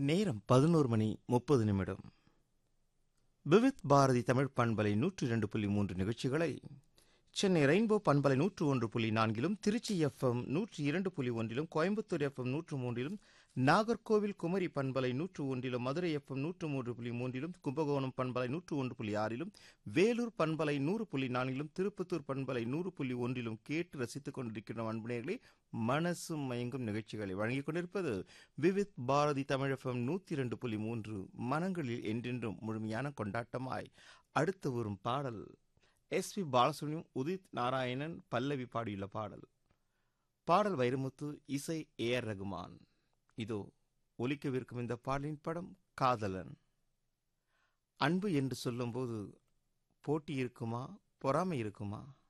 நேரம் பதினோரு மணி முப்பது நிமிடம் விவித் பாரதி தமிழ் பண்பலை நூற்று இரண்டு புள்ளி மூன்று நிகழ்ச்சிகளை சென்னை ரெயின்போ பண்பலை நூற்று ஒன்று புள்ளி நான்கிலும் திருச்சி எஃப்எம் நூற்று இரண்டு புள்ளி ஒன்றிலும் கோயம்புத்தூர் எஃப்எம் நூற்று மூன்றிலும் நாகர்கோவில் குமரி பண்பலை நூற்று ஒன்றிலும் மதுரை எஃப்எம் நூற்று மூன்று புள்ளி மூன்றிலும் கும்பகோணம் பண்பலை நூற்று ஒன்று புள்ளி ஆறிலும் வேலூர் பண்பலை நூறு புள்ளி நான்கிலும் திருப்பத்தூர் பண்பலை நூறு புள்ளி ஒன்றிலும் கேட்டு ரசித்துக் கொண்டிருக்கின்ற அன்புநேயர்களே மனசு மயங்கும் நிகழ்ச்சிகளை வழங்கிக் கொண்டிருப்பது விவித் பாரதி தமிழ் எஃப்எம் நூத்தி இரண்டு புள்ளி மூன்று மனங்களில் என்றென்றும் முழுமையான கொண்டாட்டமாய் அடுத்து வரும் பாடல் எஸ் பி பாலசுப்ரமணியம் உதித் நாராயணன் பல்லவி பாடியுள்ள பாடல் பாடல் வைரமுத்து இசை ஏ ஆர் ரகுமான் இதோ ஒலிக்கவிருக்கும் இந்த பாடலின் படம் காதலன் அன்பு என்று சொல்லும்போது போட்டி இருக்குமா பொறாமை இருக்குமா